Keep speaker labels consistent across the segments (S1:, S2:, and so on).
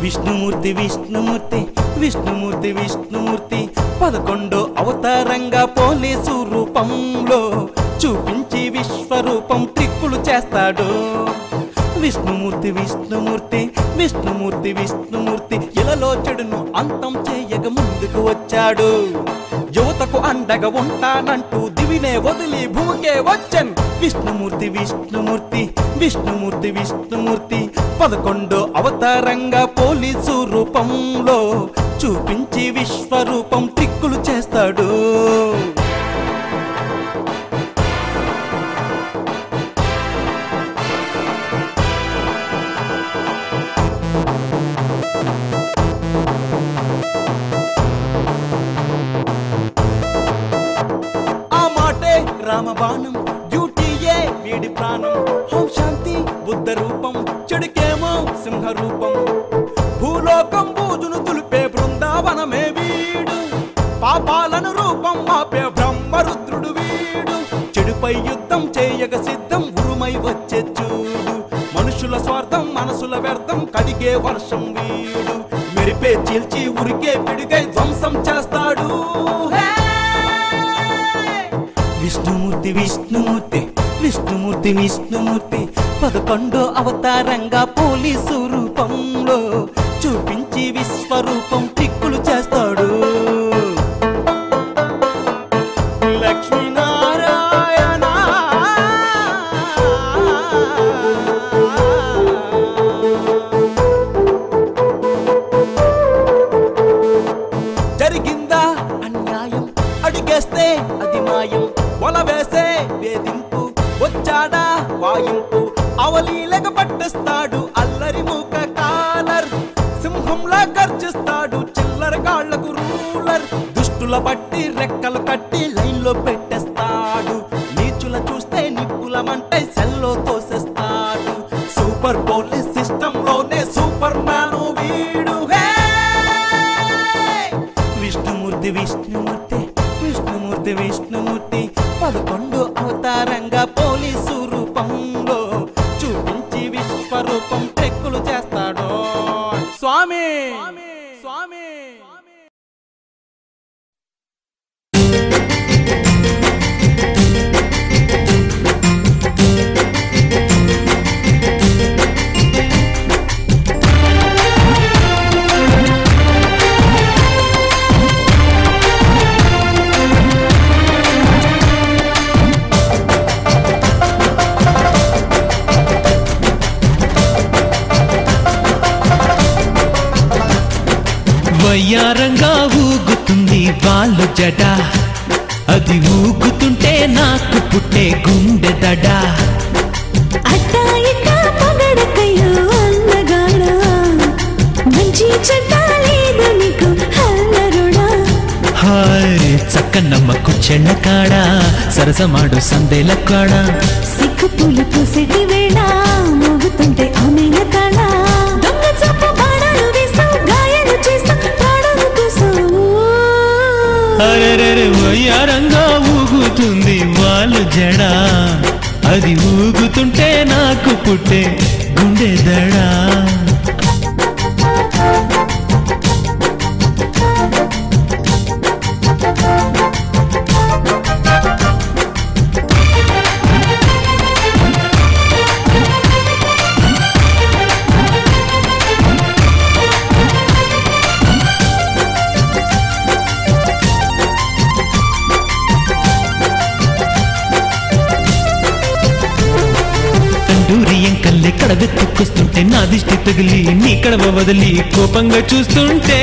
S1: విష్ణుమూర్తి విష్ణుమూర్తి విష్ణుమూర్తి విష్ణుమూర్తి పదకొండో అవతారంగా పోలీసు రూపంలో చూపించి విశ్వరూపం ట్రిక్కులు చేస్తాడు విష్ణుమూర్తి విష్ణుమూర్తి విష్ణుమూర్తి విష్ణుమూర్తి ఇలలో చెడును అంతం చేయగ ముందుకు వచ్చాడు యువతకు అండగా ఉంటానంటూ దివినే వదిలి భూమికే వచ్చన్ విష్ణుమూర్తి విష్ణుమూర్తి విష్ణుమూర్తి విష్ణుమూర్తి పదకొండో అవతారంగా పోలీసు రూపంలో చూపించి విశ్వరూపం ట్రిక్కులు చేస్తాడు ఆ మాటే రామబాణం డ్యూటీయే వీడి ప్రాణం హోం శాంతి బుద్ధ రూపం చెడుకేమో సింహ రూపం భూలోకం బూజును తులిపే బృందావనమే వీడు పాపాలను రూపం మాపే బ్రహ్మరుద్రుడు వీడు చెడుపై యుద్ధం చేయగ సిద్ధం ఉరుమై వచ్చే చూడు మనుషుల స్వార్థం మనసుల వ్యర్థం కడిగే వర్షం వీడు మెరిపే చీల్చి ఉరికే పిడిగై ధ్వంసం చేస్తాడు హే! విష్ణుమూర్తి విష్ణుమూర్తి విష్ణుమూర్తి విష్ణుమూర్తి పదకొండో అవతారంగా పోలీసు రూపంలో చూపించి విశ్వరూపం టిక్కులు చేస్తాడు లక్ష్మీనారాయణ జరిగిందా అన్యాయం అడిగేస్తే అది మాయం వల వేసే వేధింపు వచ్చాడా వాయింపు అవలీలగ పట్టిస్తాడు అల్లరి మూక కాలర్ సింహంలా గర్జిస్తాడు చిల్లర కాళ్లకు రూలర్ దుష్టుల బట్టి రెక్కలు కట్టి లైన్లో పెట్టేస్తాడు నీచుల చూస్తే నిప్పుల మంటై సెల్లో తోసేస్తాడు సూపర్ పోలీస్ సిస్టమ్ లోనే సూపర్ మ్యాన్ వీడు హే విష్ణుమూర్తి విష్ణుమూర్తి విష్ణుమూర్తి విష్ణుమూర్తి పదకొండు అవతారంగా పోలీసు రూపంలో చూపించి విశ్వరూపం టెక్కులు చేస్తాడు స్వామి స్వామి
S2: వయ్యారంగా ఊగుతుంది వాళ్ళు జడ అది ఊగుతుంటే నాకు పుట్టే గుండె దడ
S3: అట్టా ఇట్టా పొగడకయ్యో అందగాడా మంచి చెడ్డ లేదు నీకు అల్లరుడా
S2: హాయ్ చక్కనమ్మకు చెన్నకాడ సరసమాడు సందేల కాడ
S3: సిక్కు పూలు పూసేటి వేళ మోగుతుంటే ఆమెల తాళ దొంగ చప్పు బాణాలు వేస్తూ గాయాలు చేస్తూ ప్రాణాలు తీస్తావు
S2: అరెరెరె వయ్యారంగా ఊగుతుంది వాళ్ళు జడ అది ఊగుతుంటే నాకు పుట్టే గుండె దడా తండూరి ఎంకల్లి కడబెత్తుకొస్తుంటే నా దిష్టి తగిలి నీ కడవ వదిలి కోపంగా చూస్తుంటే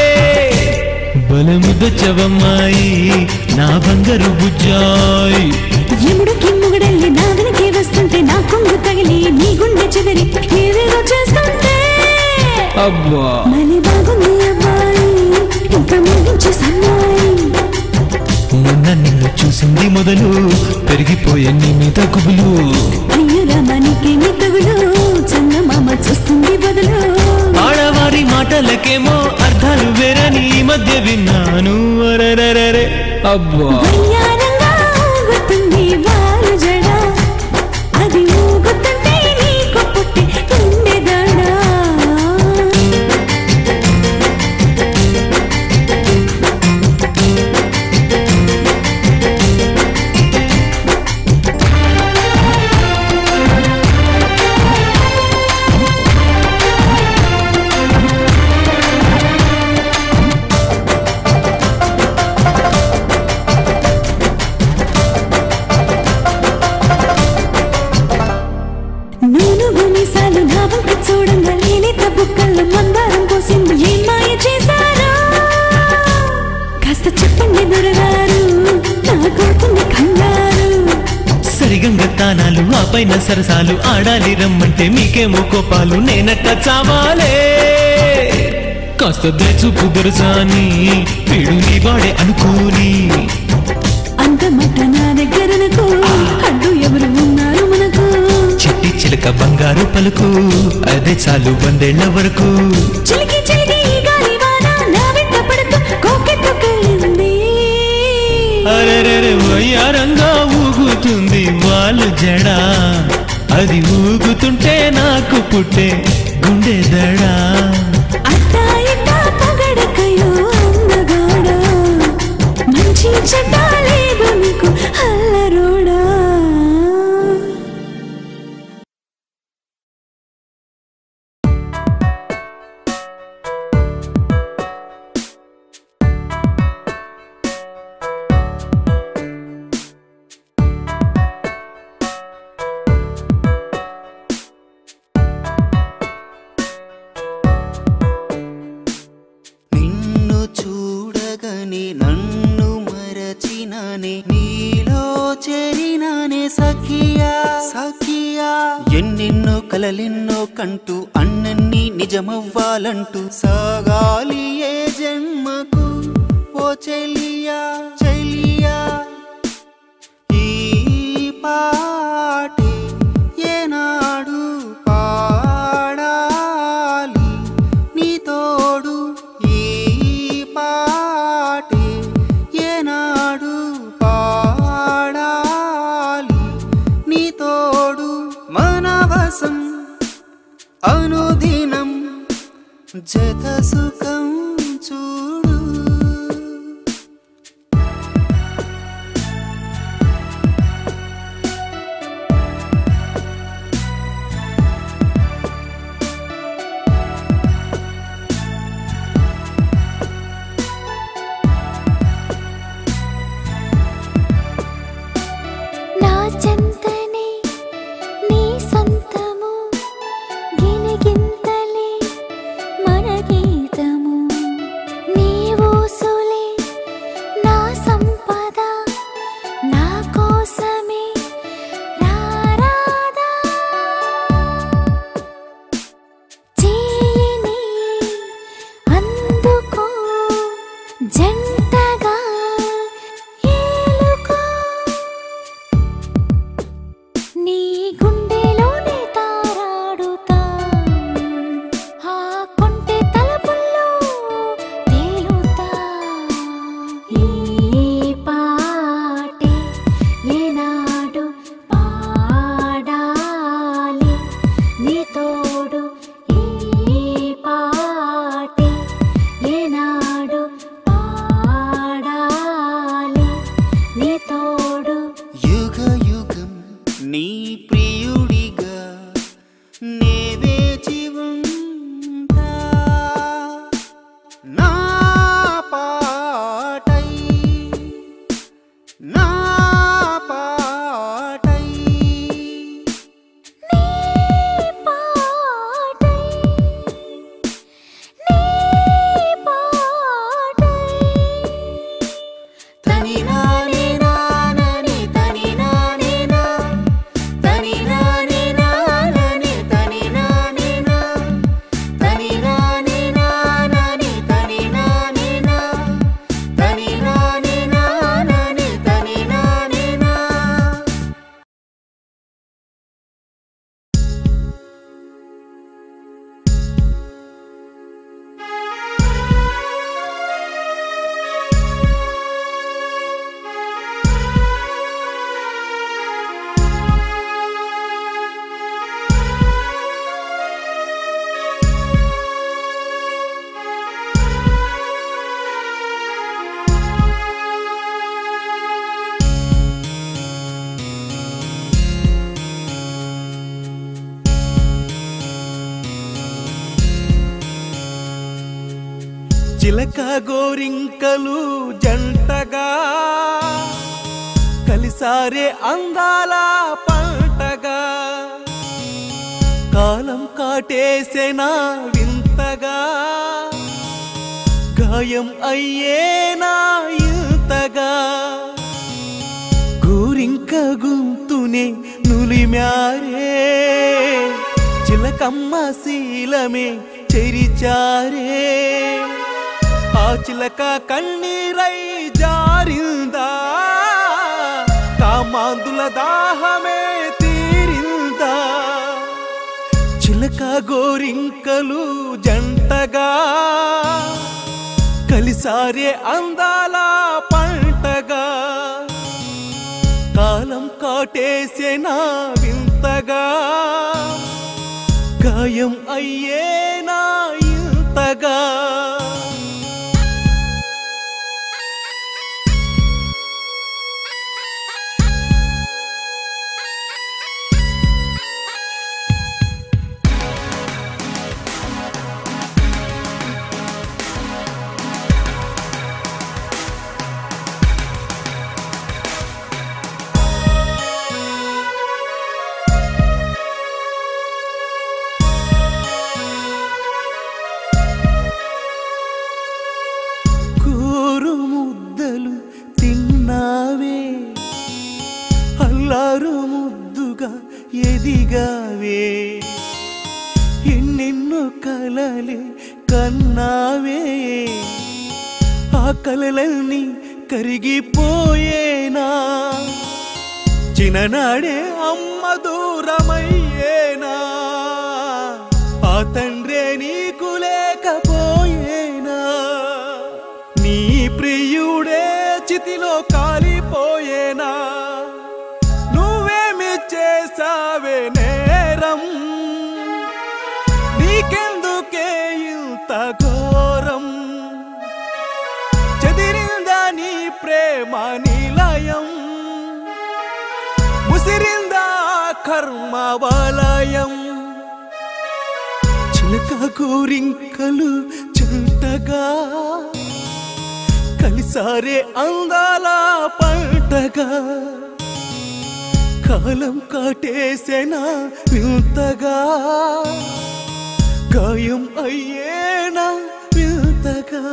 S2: బలముదొచ్చవమ్మాయి నా బంగారు బుజ్జాయి
S3: ఎముడు కిమ్ముగడల్లి నా వెనకే వస్తుంటే నా కొంగు తగిలి నీ గుండె చెదిరి ఏదేదో చేస్తుంటే
S2: అబ్బా
S3: మళ్ళీ బాగుంది అబ్బాయి ఇంకా ముగించే సన్నాయి
S2: మొన్న నిన్ను చూసింది మొదలు పెరిగిపోయే నీ మీద గుబులు
S3: అయ్యో రామానికేమి తగులు చందమామ చూస్తుంది బదులు
S2: ఆడవారి మాటలకేమో అర్థాలు వేరని ఈ మధ్య విన్నాను అరెరెరెరె. అబ్బా
S3: వయ్యారంగా ఊగుతుంది వాలు జడ అది ఊగుతుంటే నీకు పుట్టి గుండె దడ
S2: పైన సరసాలు ఆడాలి రమ్మంటే మీకేమో కోపాలు నేనట్ట చావాలే కాస్త చూపు దొరసాని వీడు నీ వాడే అనుకోని
S3: అంత మాట నా దగ్గరకు అడ్డు ఎవరు ఉన్నారు మనకు
S2: చిట్టి చిలక బంగారు పలుకు అదే చాలు వందేళ్ల వరకు
S3: చిలికి చిలికి ఈ గాలి వాన నా వెంట పడుతూ కోకెత్తుకెళ్ళింది
S2: అరెరెరె వయ్యారంగా ఊగుతుంది వాళ్ళు జడ అది ఊగుతుంటే నాకు పుట్టే గుండె దడా
S3: అట్టా ఇట్టా పొగడకయో అందగాడ మంచి చెడ్డ లేదు నీకు అల్లరోడా
S1: నిన్ను చూడగనే నన్ను మరచినానే నీలో చేరినానే సఖియా సఖియా ఎన్నెన్నో కలలెన్నో కంటూ అన్నన్ని నిజమవ్వాలంటూ సాగాలి ఏ జన్మకు ఓ చెలియా చెలియా ఈ పాటే ఏనాడు పాడాలి నీ తోడు ఈ పాటే ఏనాడు పాడాలి నీ తోడు మనవసం అనుదినం జత సుఖం చూడు
S4: నా చెంతనే నీ సొంతము గిలిగింతలే మన గీతము నీ ఊసులే నా సంపద నా కోసమే రారాదా చేయిని అందుకో జంటగా ఏలుకో నీ గుండెలోనే తారాడుతా ఆ కొంటె తలపుల్లో తేలుతా ఈ పాటే ఏనాడు పాడాలి నీ తోడు ఈ పాటే ఏనాడు పాడాలి నీ తోడు
S1: యుగ యుగం నీ ప్రియుడిగా నే వేచి ఉంటా నా పాటై నా పాటై
S4: పాటై నీ పాటై
S1: తని నాని నానని తని నాని నా తని నాని నానని తని నాని నా తని నాని నానని తని నాని నా తని నాని నానని తని నాని నా
S5: చిలక గోరింకలు జంటగా కలిసారే అందాల పంటగా కాలం కాటేసేనా వింతగా గాయం అయ్యేనా ఇంతగా గోరింక గొంతు ముద్దునే నులిమ్యారే చిలకమ్మ శీలమే చెరిచారే ఆ చిలక కన్నీరై జారిందా కామాందుల దాహమే తీరిందా చిలక గోరింకలు జంటగా కలిసారే అందాల పంటగా కాలం కాటేసేనా వింతగా గాయం అయ్యేనా ఇంతగా కూరు ముద్దలు తిన్నావే అల్లారు ముద్దుగా ఎదిగావే ఎన్నెన్నో కలలే కన్నావే ఆ కలలన్నీ కరిగిపోయేనా చిన్ననాడే అమ్మ దూరమయ్యేనా ఆ తండ్రే నీకు లేకపోయేనా నీ ప్రియుడే చితిలో కాలిపోయేనా నువ్వేమి చేసావే నేరం నీకెందుకే ఇంత ఘోరం చెదిరిందా నీ ప్రేమ నిలయం ముసిరిందా కర్మ వలయం చిలక గోరింకలు చెంటగా కలిసారే అందాల పంటగా కాలం కాటేసేనా వింతగా గాయం అయ్యేనా వింతగా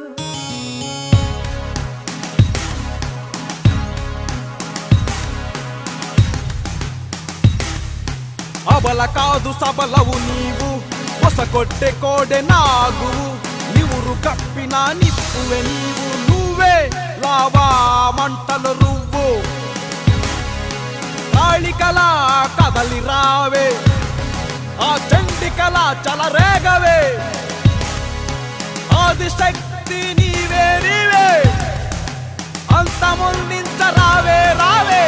S5: అబల కాదు సబలవు నీవు పొస కొట్టే కోడె నాగువు నివురు కప్పిన నిప్పువే నీవు నువ్వే లావా మంటలు రువ్వు కాళికలా కదలి రావే ఆ చండికలా చలరేగవే ఆది శక్తి నీవే నీవే అంతముందించ రావే రావే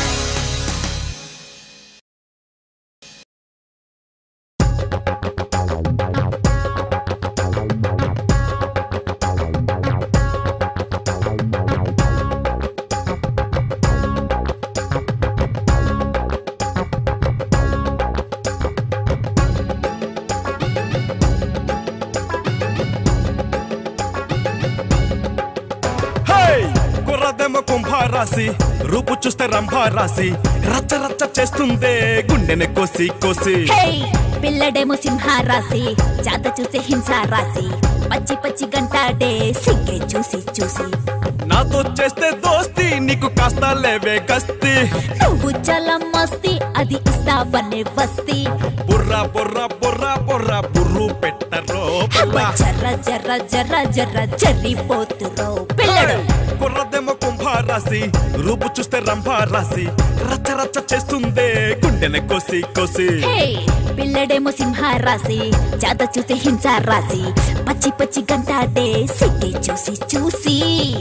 S5: హే! కుర్రదెమ్మ కుంభారాసి రూపు చూస్తే రంభారాసి రచ్చ రచ్చ చేస్తుందే గుండెని కోసి కోసి
S6: హే పిల్లడేమో సింహ రాసి జాత చూసే హింస రాసి పచ్చి పచ్చి గంటాడే సిగ్గే చూసి చూసి
S5: నాతో చేస్తే దోస్తి నీకు కాస్త లేవే గస్తి
S6: నువ్వు చాలా మస్తి అది ఇస్తావనే వస్తి
S5: బుర్ర బుర్ర బుర్ర బుర్ర బుర్రు పెట్టరో పిల్ల
S6: జర్ర జర్ర జర్ర జర్ర జర్రిపోతురో పిల్లడు
S5: కుర్రదెమ్మ కుంభారాసి రూపు చూస్తే రంభారాసి రచ్చ రచ్చ చేస్తుందే గుండెని కోసి కోసి
S6: హే పిల్లడేమో సింహ రాసి జాత చూసే హింస రాసి పచ్చి పచ్చి గంటాడే సిగ్గే చూసి చూసి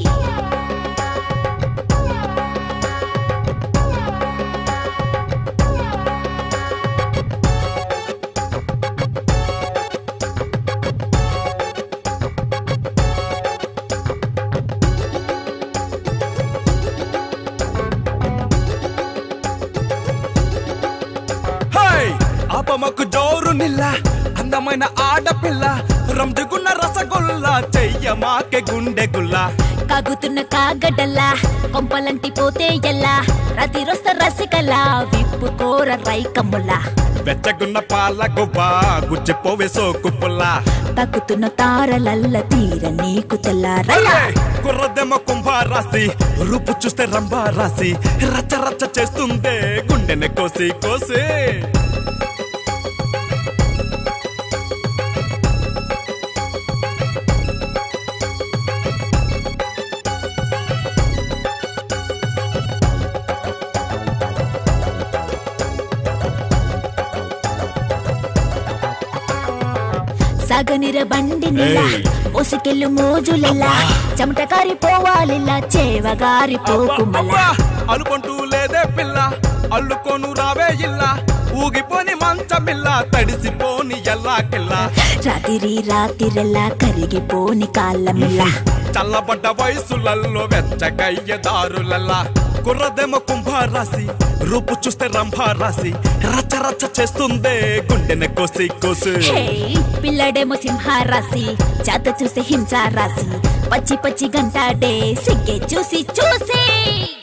S5: హై ఆపమకు జోరు నిల్ల అందమైన ఆడపిల్ల రంజుకున్న రసగుల్ల చెయ్య మాకే గుండె గుల్ల
S6: వాగుతున్న కాగడల్లా కొంపలంటి పోతే ఎల్లా రతిరొస్త రసికలా విప్పుకోర రైకమ్ములా
S5: వెచ్చగున్న పాల గువ్వ గుచ్చిపోవే సోకు పుల్లా
S6: తగ్గుతున్న తారలల్ల తీర నీకు తెల్లారలా
S5: కుర్రదెమ్మ కుంభారాసి రూపు చూస్తే రంభారాసి రచ్చ రచ్చ చేస్తుందే గుండెని కోసి కోసి
S6: సగనిర బండి నిల్ల
S5: ఏయ్.
S6: ఒసుకెళ్ళు మోజులెల్లా చెమట కారిపోవాలిలా చేవగారి పోకుమల్లా
S5: అలుపంటూ లేదే పిల్ల అల్లుకోను రావే ఇల్లా ఊగిపోని మంచమిల్ల తడిసిపోని ఎల్లాకిల్లా
S6: రాతిరి రాతిరెల్లా కరిగిపోని కాళ్ళమిల్లా
S5: చల్లబడ్డ వయసులల్లో వెచ్చగయ్య దారులల్లా కుర్రదేమో కుంభారాసి రూపు చూస్తే రంభారాసి రచ్చ రచ్చ చేస్తుందే గుండెని కోసి కోసి
S6: హే, పిల్లడేమో సింహారాసి చేత చూసి హింస రాసి పచ్చి పచ్చి గంటాడే సిగ్గే చూసి చూసి